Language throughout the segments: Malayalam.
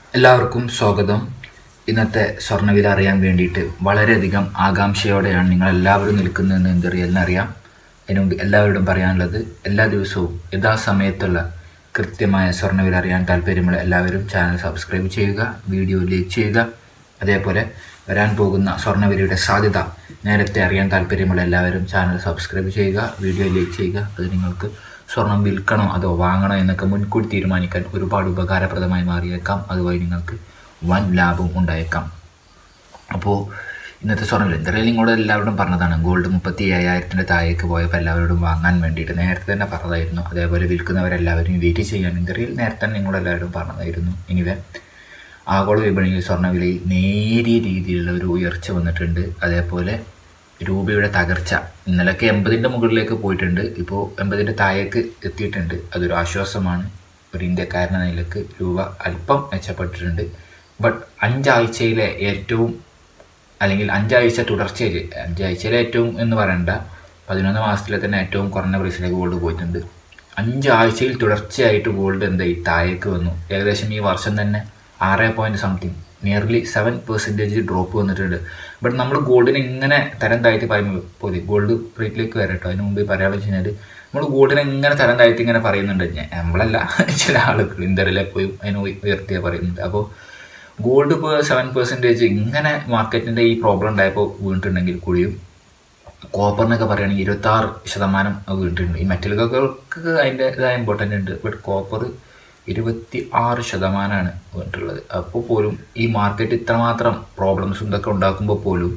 എല്ലാവർക്കും സ്വാഗതം ഇന്നത്തെ സ്വർണ്ണവില അറിയാൻ വേണ്ടിയിട്ട് വളരെയധികം ആകാംക്ഷയോടെയാണ് നിങ്ങൾ എല്ലാവരും നിൽക്കുന്നതെന്ന് എന്തെറിയാം അതിനു മുമ്പ് എല്ലാവരോടും പറയാനുള്ളത് എല്ലാ ദിവസവും യഥാസമയത്തുള്ള കൃത്യമായ സ്വർണ്ണവില അറിയാൻ താല്പര്യമുള്ള എല്ലാവരും ചാനൽ സബ്സ്ക്രൈബ് ചെയ്യുക വീഡിയോ ലൈക്ക് ചെയ്യുക അതേപോലെ വരാൻ പോകുന്ന സ്വർണ്ണവിലയുടെ സാധ്യത നേരത്തെ അറിയാൻ താല്പര്യമുള്ള എല്ലാവരും ചാനൽ സബ്സ്ക്രൈബ് ചെയ്യുക വീഡിയോ ലൈക്ക് ചെയ്യുക അത് നിങ്ങൾക്ക് സ്വർണം വിൽക്കണോ അതോ വാങ്ങണോ എന്നൊക്കെ മുൻകൂട്ടി തീരുമാനിക്കാൻ ഒരുപാട് ഉപകാരപ്രദമായി മാറിയേക്കാം അതുവഴി നിങ്ങൾക്ക് വൻ ലാഭം ഉണ്ടായേക്കാം അപ്പോൾ ഇന്നത്തെ സ്വർണ്ണം എന്തായാലും നിങ്ങളോട് എല്ലാവരോടും പറഞ്ഞതാണ് ഗോൾഡ് മുപ്പത്തി അയ്യായിരത്തിൻ്റെ താഴേക്ക് പോയപ്പോൾ എല്ലാവരോടും വാങ്ങാൻ വേണ്ടിയിട്ട് നേരത്തെ തന്നെ പറഞ്ഞതായിരുന്നു അതേപോലെ വിൽക്കുന്നവരെല്ലാവരും വെയിറ്റ് ചെയ്യാൻ ഇന്ത്യയിൽ നേരത്തെ തന്നെ നിങ്ങളോട് എല്ലാവരും പറഞ്ഞതായിരുന്നു ഇനിവേ ആഗോള വിപണിയിൽ സ്വർണ്ണവിലയിൽ നേരിയ രീതിയിലുള്ള ഒരു ഉയർച്ച വന്നിട്ടുണ്ട് അതേപോലെ രൂപയുടെ തകർച്ച ഇന്നലൊക്കെ എൺപതിൻ്റെ മുകളിലേക്ക് പോയിട്ടുണ്ട് ഇപ്പോൾ എൺപതിൻ്റെ താഴേക്ക് എത്തിയിട്ടുണ്ട് അതൊരു ആശ്വാസമാണ് ഒരു ഇന്ത്യക്കാരന നിലക്ക് രൂപ അല്പം മെച്ചപ്പെട്ടിട്ടുണ്ട് ബട്ട് അഞ്ചാഴ്ചയിലെ ഏറ്റവും അല്ലെങ്കിൽ അഞ്ചാഴ്ച തുടർച്ചയായി അഞ്ചാഴ്ചയിലെ ഏറ്റവും എന്ന് പറയണ്ട പതിനൊന്ന് മാസത്തിലെ തന്നെ ഏറ്റവും കുറഞ്ഞ പ്രൈസിലേക്ക് ഗോൾഡ് പോയിട്ടുണ്ട് അഞ്ചാഴ്ചയിൽ തുടർച്ചയായിട്ട് ഗോൾഡ് എന്തായി താഴേക്ക് വന്നു ഏകദേശം ഈ വർഷം തന്നെ ആറ് point something nearly seven percentage drop വന്നിട്ടുണ്ട് ബട്ട് നമ്മൾ ഗോൾഡിനെ ഇങ്ങനെ തരം താഴ്ത്തി പറയുമ്പോൾ പോയി ഗോൾഡ് റേറ്റിലേക്ക് വരട്ടോ അതിന് മുമ്പ് പറയാമെന്ന് വെച്ച് കഴിഞ്ഞാൽ നമ്മൾ ഗോൾഡിനെ ഇങ്ങനെ തരം താഴ്ത്തി ഇങ്ങനെ പറയുന്നുണ്ട് ഞാൻ നമ്മളല്ല ചില ആളുകൾ ഇന്ത്യയിലെ പോയി അതിന് ഉയർത്തിയാൽ പറയുന്നുണ്ട് അപ്പോൾ ഗോൾഡ് ഇപ്പോൾ സെവൻ പെർസെൻറ്റേജ് ഇങ്ങനെ മാർക്കറ്റിൻ്റെ ഈ പ്രോബ്ലം ഉണ്ടായപ്പോൾ വീണിട്ടുണ്ടെങ്കിൽ കൂടിയും കോപ്പറിനൊക്കെ പറയുകയാണെങ്കിൽ ഇരുപത്താറ് ശതമാനം വീണിട്ടുണ്ട് ഈ മെറ്റലുകൾക്ക് അതിൻ്റെ ഇതായ ഇമ്പോർട്ടൻ്റ് ഉണ്ട് ബട്ട് കോപ്പർ ഇരുപത്തി ആറ് ശതമാനമാണ് വീണിട്ടുള്ളത് അപ്പോൾ പോലും ഈ മാർക്കറ്റ് ഇത്രമാത്രം പ്രോബ്ലംസ് ഇതൊക്കെ ഉണ്ടാക്കുമ്പോൾ പോലും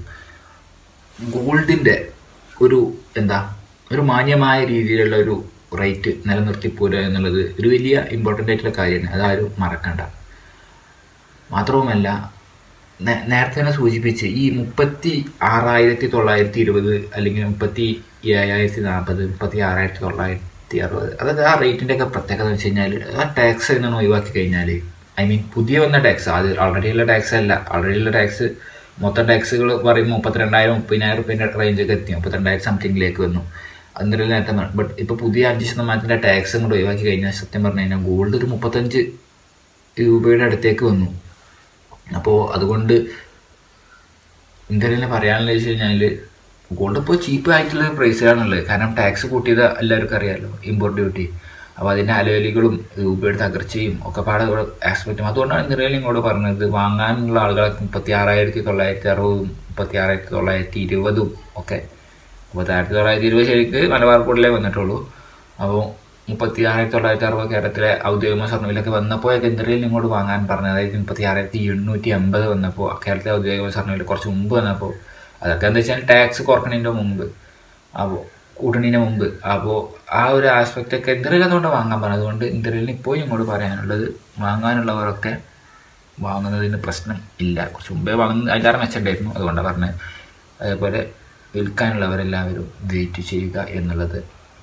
ഗോൾഡിൻ്റെ ഒരു എന്താ ഒരു മാന്യമായ രീതിയിലുള്ള ഒരു റേറ്റ് നിലനിർത്തി പോരുക എന്നുള്ളത് ഒരു വലിയ ഇമ്പോർട്ടൻ്റ് ആയിട്ടുള്ള കാര്യമാണ് അതാരും മറക്കണ്ട മാത്രവുമല്ല നേരത്തെ തന്നെ സൂചിപ്പിച്ച് ഈ മുപ്പത്തി ആറായിരത്തി തൊള്ളായിരത്തി ഇരുപത് അല്ലെങ്കിൽ മുപ്പത്തി ഏഴായിരത്തി നാൽപ്പത് മുപ്പത്തി ആറായിരത്തി തൊള്ളായിരത്തി അറുപത് അതൊക്കെ ആ റേറ്റിൻ്റെ ഒക്കെ പ്രത്യേകത എന്ന് വെച്ച് കഴിഞ്ഞാൽ ആ ടാക്സ് എന്നാണ് ഒഴിവാക്കി കഴിഞ്ഞാൽ ഐ മീൻ പുതിയ വന്ന ടാക്സ് അത് ഓൾറെഡി ഉള്ള ടാക്സ് അല്ല ഓൾറെഡി ഉള്ള ടാക്സ് മൊത്തം ടാക്സുകൾ പറയുമ്പോൾ മുപ്പത്തിരണ്ടായിരം മുപ്പതിനായിരം റുപ്യൻ്റെ റേഞ്ചൊക്കെ എത്തി മുപ്പത്തിരണ്ടായിരം സംതിങ്ങിലേക്ക് വന്നു അന്നേരം നേരത്തെ ബട്ട് ഇപ്പോൾ പുതിയ അഞ്ച് ശതമാനത്തിൻ്റെ ടാക്സ് അങ്ങോട്ട് ഒഴിവാക്കി കഴിഞ്ഞാൽ സത്യം പറഞ്ഞു കഴിഞ്ഞാൽ ഗോൾഡ് ഒരു മുപ്പത്തഞ്ച് രൂപയുടെ അടുത്തേക്ക് വന്നു അപ്പോൾ അതുകൊണ്ട് എന്തെങ്കിലും പറയാനുള്ള വെച്ച് കഴിഞ്ഞാൽ ഗോൾഡ് ഇപ്പോൾ ചീപ്പ് ആയിട്ടുള്ള പ്രൈസിലാണുള്ളത് കാരണം ടാക്സ് കൂട്ടിയത് എല്ലാവർക്കും അറിയാമല്ലോ ഇമ്പോർട്ട് ഡ്യൂട്ടി അപ്പോൾ അതിൻ്റെ അലവലികളും രൂപയുടെ തകർച്ചയും ഒക്കെ പാടെ ആസ്പെക്റ്റും അതുകൊണ്ടാണ് എന്തെങ്കിലും ഇങ്ങോട്ട് പറഞ്ഞത് വാങ്ങാനുള്ള ആളുകളൊക്കെ മുപ്പത്തി ആറായിരത്തി തൊള്ളായിരത്തി അറുപതും മുപ്പത്തി ആറായിരത്തി തൊള്ളായിരത്തി ഇരുപതും ഒക്കെ മുപ്പത്തി ആയിരത്തി തൊള്ളായിരത്തി ഇരുപത് ശരിക്ക് മലബാർ കോഡിലേ വന്നിട്ടുള്ളൂ അപ്പോൾ മുപ്പത്തി ആയിരത്തി തൊള്ളായിരത്തി അറുപത് കേരളത്തിലെ ഔദ്യോഗിക സ്വർണ്ണവിലൊക്കെ വന്നപ്പോഴൊക്കെ എന്തെങ്കിലും ഇങ്ങോട്ട് വാങ്ങാൻ പറഞ്ഞത് അതായത് മുപ്പത്തി ആറായിരത്തി എണ്ണൂറ്റി അമ്പത് വന്നപ്പോൾ കേരളത്തിലെ ഔദ്യോഗിക സ്വർണ്ണവില കുറച്ച് മുമ്പ് വന്നപ്പോൾ അതൊക്കെ എന്താ വെച്ചാൽ ടാക്സ് കുറക്കണതിൻ്റെ മുമ്പ് അപ്പോൾ കൂട്ടണതിന് മുമ്പ് അപ്പോൾ ആ ഒരു ആസ്പെക്റ്റൊക്കെ എന്തെങ്കിലും അതുകൊണ്ട് വാങ്ങാൻ പറഞ്ഞു അതുകൊണ്ട് എന്തെങ്കിലും ഇപ്പോൾ ഇങ്ങോട്ട് പറയാനുള്ളത് വാങ്ങാനുള്ളവരൊക്കെ വാങ്ങുന്നതിന് പ്രശ്നം ഇല്ല കുറച്ച് മുമ്പേ വാങ്ങുന്നത് അതിൻ്റെ മെച്ചമുണ്ടായിരുന്നു അതുകൊണ്ടാണ് പറഞ്ഞത് അതേപോലെ വിൽക്കാനുള്ളവരെല്ലാവരും വെയിറ്റ് ചെയ്യുക എന്നുള്ളത്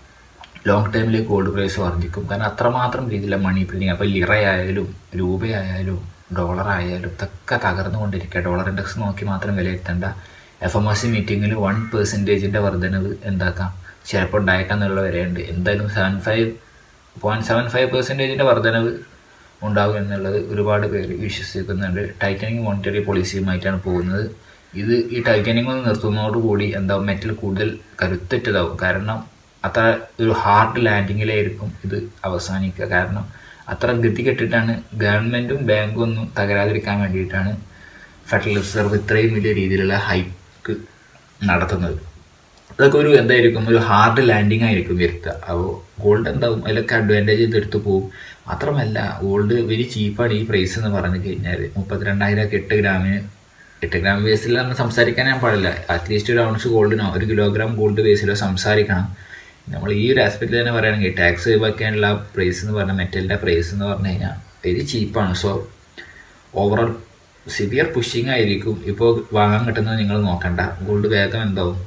ലോങ് ടൈമിൽ ഗോൾഡ് പ്രൈസ് വർദ്ധിക്കും കാരണം അത്രമാത്രം രീതിയിലുള്ള മണി പ്രിൻറ്റിങ് അപ്പോൾ ലിറയായാലും രൂപയായാലും ഡോളർ ആയാലും ഇതൊക്കെ തകർന്നുകൊണ്ടിരിക്കുക ഡോളർ ഇൻഡെക്സ് നോക്കി മാത്രം വിലയിരുത്തേണ്ട എഫ് എം എസ് സി മീറ്റിങ്ങിൽ വൺ പെർസെൻറ്റേജിൻ്റെ വർധനവ് എന്താക്കാം ചിലപ്പോൾ ഉണ്ടായേക്കാം എന്നുള്ള വരെയുണ്ട് എന്തായാലും seven five point seven five പെർസെൻറ്റേജിൻ്റെ വർധനവ് ഉണ്ടാകും എന്നുള്ളത് ഒരുപാട് പേര് വിശ്വസിക്കുന്നുണ്ട് ടൈറ്റനിങ് മോണിറ്ററി പോളിസിയുമായിട്ടാണ് പോകുന്നത് ഇത് ഈ ടൈറ്റനിങ് ഒന്ന് നിർത്തുന്നതോടുകൂടി എന്താവും മെറ്റൽ കൂടുതൽ കരുത്തറ്റതാവും കാരണം അത്ര ഒരു ഹാർഡ് ലാൻഡിങ്ങിലായിരിക്കും ഇത് അവസാനിക്കുക കാരണം അത്ര ഗതി കെട്ടിട്ടാണ് ഗവൺമെൻറ്റും ബാങ്കും ഒന്നും തകരാതിരിക്കാൻ വേണ്ടിയിട്ടാണ് ഫെഡറൽ റിസർവ് ഇത്രയും വലിയ രീതിയിലുള്ള ഹൈക്ക് നടത്തുന്നത് അതൊക്കെ ഒരു എന്തായിരിക്കും ഒരു ഹാർഡ് ലാൻഡിങ് ആയിരിക്കും വരുത്തുക അപ്പോൾ ഗോൾഡ് എന്താവും അതിലൊക്കെ അഡ്വാൻറ്റേജ് എടുത്തു പോകും മാത്രമല്ല ഗോൾഡ് വെരി ചീപ്പാണ് ഈ പ്രൈസ് എന്ന് പറഞ്ഞു കഴിഞ്ഞാൽ മുപ്പത്തിരണ്ടായിരം ഒക്കെ എട്ട് ഗ്രാമിന് എട്ട് ഗ്രാം ബേസിൽ നമ്മൾ സംസാരിക്കാൻ ഞാൻ പാടില്ല അറ്റ്ലീസ്റ്റ് ഒരു ഔൺസ് ഗോൾഡിനോ ഒരു കിലോഗ്രാം ഗോൾഡ് ബേസിലോ സംസാരിക്കണം നമ്മൾ ഈ ഒരു ആസ്പെക്റ്റിൽ തന്നെ പറയുകയാണെങ്കിൽ ടാക്സ് ഒഴിവാക്കാനുള്ള പ്രൈസ് എന്ന് പറഞ്ഞാൽ മെറ്റലിൻ്റെ പ്രൈസ് എന്ന് പറഞ്ഞു കഴിഞ്ഞാൽ വെരി ചീപ്പാണ് സോ ഓവറോൾ സിവിയർ പുഷിങ് ആയിരിക്കും ഇപ്പോൾ വാങ്ങാൻ കിട്ടുന്നത് നിങ്ങൾ നോക്കണ്ട ഗോൾഡ് വേഗം എന്താവും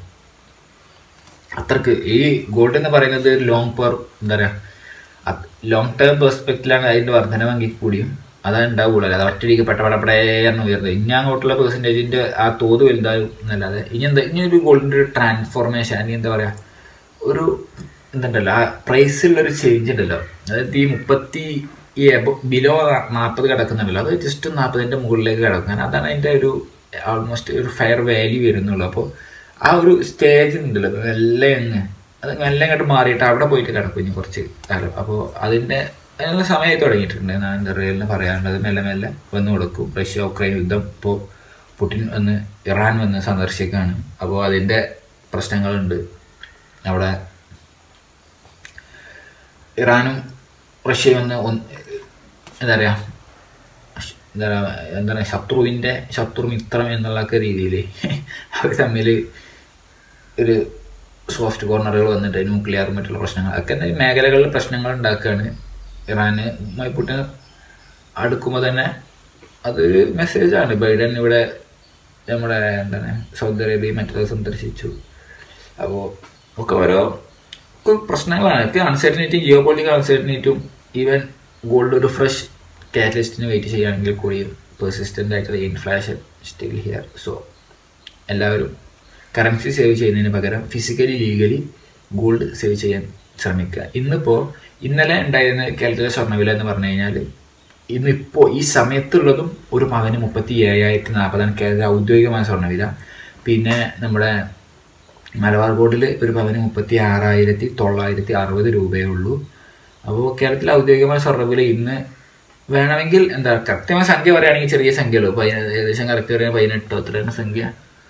അത്രക്ക് ഈ ഗോൾഡ് എന്ന് പറയുന്നത് ലോങ് പെർ എന്താ പറയുക ലോങ് ടേം പെർസ്പെക്റ്റിലാണ് അതിൻ്റെ വർധനമെങ്കിൽ കൂടിയും അതാണ് ഉണ്ടാവുള്ളൂ അല്ലാതെ ഒറ്റടിക്ക് പെട്ടപടപടയെന്ന് ഉയർന്നത് ഇനി അങ്ങോട്ടുള്ള പെർസെൻറ്റേജിൻ്റെ ആ തോത് വലുതാവും എന്നല്ലാതെ ഇനി എന്താ ഇനി ഒരു ഗോൾഡിൻ്റെ ഒരു ട്രാൻസ്ഫോർമേഷൻ അല്ലെങ്കിൽ എന്താ പറയുക ഒരു എന്തുണ്ടല്ലോ ആ പ്രൈസിലൊരു ചേഞ്ച് ഉണ്ടല്ലോ അതായത് ഈ മുപ്പത്തി ഈ എബോ ബിലോ നാൽപ്പത് കിടക്കുന്നുണ്ടല്ലോ അത് ജസ്റ്റ് നാൽപ്പതിൻ്റെ മുകളിലേക്ക് കിടക്കാൻ അതാണ് അതിൻ്റെ ഒരു ആൾമോസ്റ്റ് ഒരു ഫയർ വാല്യൂ വരുന്നുള്ളൂ അപ്പോൾ ആ ഒരു സ്റ്റേജ് ഉണ്ടല്ലോ മെല്ലെ അങ്ങ് അത് മെല്ലെ അങ്ങോട്ട് മാറിയിട്ട് അവിടെ പോയിട്ട് കിടക്കും ഇനി കുറച്ച് കാലം അപ്പോൾ അതിൻ്റെ അതിനുള്ള സമയമായി തുടങ്ങിയിട്ടുണ്ട് ഞാൻ എന്താ പറയുക പറയാനുള്ളത് മെല്ലെ മെല്ലെ വന്നു കൊടുക്കും റഷ്യ ഉക്രൈൻ യുദ്ധം ഇപ്പോൾ പുടിൻ വന്ന് ഇറാൻ വന്ന് സന്ദർശിക്കുകയാണ് അപ്പോൾ അതിൻ്റെ പ്രശ്നങ്ങളുണ്ട് അവിടെ ഇറാനും റഷ്യയും ഒന്ന് ഒന്ന് എന്താ പറയുക എന്താ പറയുക എന്താ പറയുക ശത്രുവിൻ്റെ ശത്രു മിത്രം എന്നുള്ളൊക്കെ രീതിയിൽ അവർ തമ്മിൽ ഒരു സോഫ്റ്റ് കോർണറുകൾ വന്നിട്ട് ന്യൂക്ലിയർ മറ്റുള്ള പ്രശ്നങ്ങൾ ഒക്കെ എന്താ മേഖലകളിൽ പ്രശ്നങ്ങൾ ഉണ്ടാക്കുകയാണ് ഇറാന് പുട്ടിന് അടുക്കുമ്പോൾ തന്നെ അതൊരു മെസ്സേജാണ് ബൈഡൻ ഇവിടെ നമ്മുടെ എന്താണ് സൗദി അറേബ്യ മറ്റൊക്കെ സന്ദർശിച്ചു അപ്പോൾ ഒക്കെ ഓരോ ഒക്കെ പ്രശ്നങ്ങളാണ് ഒക്കെ അൺസർട്ടനിറ്റി ജിയോ പൊളിറ്റിക്കൽ അൺസർട്ടനിറ്റും ഈവൻ ഗോൾഡ് ഒരു ഫ്രഷ് കാറ്റലിസ്റ്റിന് വെയിറ്റ് ചെയ്യുകയാണെങ്കിൽ കൂടിയും പെർസിസ്റ്റൻ്റ് ആയിട്ടുള്ള ഇൻഫ്ലേഷൻ സ്റ്റിൽ ഹിയർ സോ എല്ലാവരും കറൻസി സേവ് ചെയ്യുന്നതിന് പകരം ഫിസിക്കലി ലീഗലി ഗോൾഡ് സേവ് ചെയ്യാൻ ശ്രമിക്കുക ഇന്നിപ്പോൾ ഇന്നലെ ഉണ്ടായിരുന്ന കേരളത്തിലെ സ്വർണ്ണവില എന്ന് പറഞ്ഞു കഴിഞ്ഞാൽ ഇന്നിപ്പോൾ ഈ സമയത്തുള്ളതും ഒരു പവന് മുപ്പത്തി ഏഴായിരത്തി നാൽപ്പതാണ് കേരള ഔദ്യോഗികമായ സ്വർണ്ണവില പിന്നെ നമ്മുടെ മലബാർ ബോർഡിൽ ഒരു പവന് മുപ്പത്തി ആറായിരത്തി തൊള്ളായിരത്തി അറുപത് രൂപയേ ഉള്ളൂ അപ്പോൾ കേരളത്തിലെ ഔദ്യോഗികമായ സ്വർണ്ണവില ഇന്ന് വേണമെങ്കിൽ എന്താ കൃത്യമായ സംഖ്യ പറയുകയാണെങ്കിൽ ചെറിയ സംഖ്യ ഉള്ളൂ പതിന ഏകദേശം കറക്റ്റ് പറയാൻ പതിനെട്ടോ അത്രയാണ് സംഖ്യ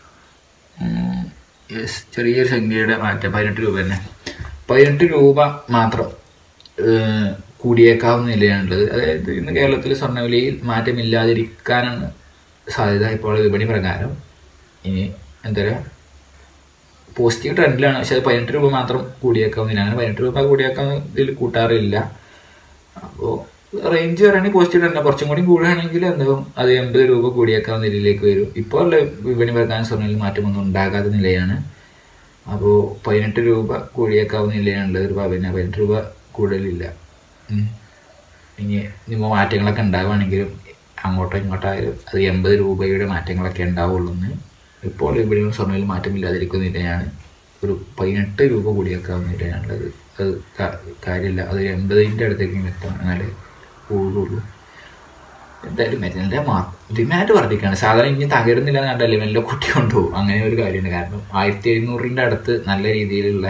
യെസ് ചെറിയൊരു സംഖ്യയുടെ മാറ്റം പതിനെട്ട് രൂപ തന്നെ പതിനെട്ട് രൂപ മാത്രം കൂടിയേക്കാവുന്ന നിലയാണുള്ളത് അതായത് ഇന്ന് കേരളത്തിൽ സ്വർണ്ണവിലയിൽ മാറ്റമില്ലാതിരിക്കാനാണ് സാധ്യത ഇപ്പോൾ വിപണി പ്രകാരം ഇനി എന്താ പറയുക പോസിറ്റീവ് ട്രെൻഡിലാണ് പക്ഷെ അത് പതിനെട്ട് രൂപ മാത്രം കൂടിയേക്കാവുന്നില്ല അങ്ങനെ പതിനെട്ട് രൂപ കൂടിയേക്കാവുന്ന ഇതിൽ കൂട്ടാറില്ല അപ്പോൾ റേഞ്ച് പറയുകയാണെങ്കിൽ പോസിറ്റീവ് ട്രെൻഡ് കുറച്ചും കൂടി കൂടുകയാണെങ്കിൽ എന്താവും അത് എൺപത് രൂപ കൂടിയേക്കാവുന്ന നിലയിലേക്ക് വരും ഇപ്പോൾ ഉള്ള വിപണി പ്രകാരം സ്വർണ്ണയിൽ മാറ്റമൊന്നും ഉണ്ടാകാത്ത നിലയാണ് അപ്പോൾ പതിനെട്ട് രൂപ കൂടിയേക്കാവുന്ന നിലയാണുള്ളത് ഒരു പവന് പതിനെട്ട് രൂപ കൂടുതലില്ല ഇനി ഇപ്പോൾ മാറ്റങ്ങളൊക്കെ ഉണ്ടാവുകയാണെങ്കിലും അങ്ങോട്ടോ ഇങ്ങോട്ടോ ആയാലും അത് എൺപത് രൂപയുടെ മാറ്റങ്ങളൊക്കെ ഉണ്ടാവുള്ളൂ എന്ന് ഇപ്പോൾ ഇവിടെ സ്വർണ്ണയിൽ മാറ്റമില്ലാതിരിക്കുന്ന നിലയാണ് ഒരു പതിനെട്ട് രൂപ കൂടിയേക്കാവുന്ന നിലയാണുള്ളത് അത് കാര്യമില്ല അത് എൺപതിൻ്റെ അടുത്തേക്ക് എത്താം എന്നാലേ കൂടുള്ളൂ എന്തായാലും മെറ്റലിൻ്റെ മാ ഡിമാൻഡ് വർദ്ധിക്കുകയാണ് സാധാരണ ഇനി തകരുന്നില്ല എന്ന് കണ്ടല്ലേ മെല്ലെ കുട്ടി കൊണ്ടുപോകും അങ്ങനെ ഒരു കാര്യമുണ്ട് കാരണം ആയിരത്തി എഴുന്നൂറിൻ്റെ അടുത്ത് നല്ല രീതിയിലുള്ള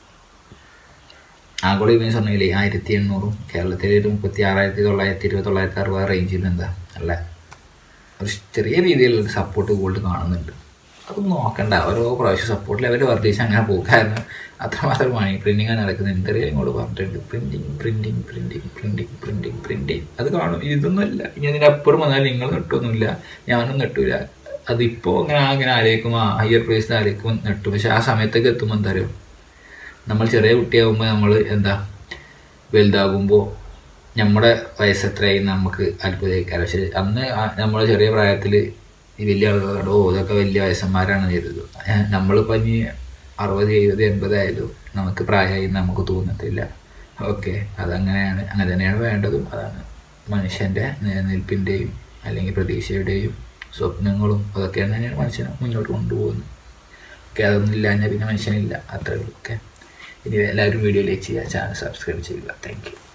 ആഗോള വിപണി സ്വർണ്ണയിലെ ആയിരത്തി എണ്ണൂറും കേരളത്തിൽ ഒരു മുപ്പത്തി ആറായിരത്തി തൊള്ളായിരത്തി ഇരുപത് തൊള്ളായിരത്തി അറുപത് റേഞ്ചിൽ എന്താ നല്ല ഒരു ചെറിയ രീതിയിലുള്ള സപ്പോർട്ട് ഗോൾഡ് കാണുന്നുണ്ട് അതൊന്നും നോക്കണ്ട ഓരോ പ്രാവശ്യം സപ്പോർട്ട് ലെവൽ വർദ്ധിച്ച് അങ്ങനെ പോകും കാരണം അത്രമാത്രം മണി പ്രിൻറ്റിങ് നടക്കുന്നത് എന്തെങ്കിലും ഇങ്ങോട്ട് പറഞ്ഞിട്ടുണ്ട് printing printing printing printing printing printing അത് കാണും ഇതൊന്നുമല്ല ഇനി അതിൻ്റെ അപ്പുറം വന്നാൽ നിങ്ങൾ നെട്ടൊന്നുമില്ല ഞാനും നെട്ടൂല അതിപ്പോൾ അങ്ങനെ അങ്ങനെ ആലോചിക്കും ആ ഹയർ പ്രൈസ് ആലോചിക്കും നെട്ടും പക്ഷെ ആ സമയത്തേക്ക് എത്തുമ്പോൾ എന്താ അറിയും നമ്മൾ ചെറിയ കുട്ടിയാകുമ്പോൾ നമ്മൾ എന്താ വലുതാകുമ്പോൾ നമ്മുടെ വയസ്സ് എത്രയായി നമുക്ക് അത്ഭുതമായിരിക്കാം പക്ഷെ അന്ന് നമ്മൾ ചെറിയ പ്രായത്തിൽ ഈ വലിയ ആളുകളോ ഇതൊക്കെ വലിയ വയസ്സന്മാരാണ് ചെയ്തത് നമ്മളിപ്പോൾ ഇനി അറുപത് എഴുപത് എൺപത് ആയാലും നമുക്ക് പ്രായമായി നമുക്ക് തോന്നത്തില്ല ഓക്കെ അതങ്ങനെയാണ് അങ്ങനെ തന്നെയാണ് വേണ്ടതും അതാണ് മനുഷ്യൻ്റെ നിലനിൽപ്പിൻ്റെയും അല്ലെങ്കിൽ പ്രതീക്ഷയുടെയും സ്വപ്നങ്ങളും അതൊക്കെയാണ് തന്നെയാണ് മനുഷ്യനെ മുന്നോട്ട് കൊണ്ടുപോകുന്നത് ഓക്കെ അതൊന്നും ഇല്ലാഞ്ഞാൽ പിന്നെ മനുഷ്യനില്ല അത്രേ ഉള്ളൂ ഓക്കെ ഇനി എല്ലാവരും വീഡിയോയിലേക്ക് ചെയ്യുക ചാനൽ സബ്സ്ക്രൈബ് ചെയ്യുക താങ്ക് യു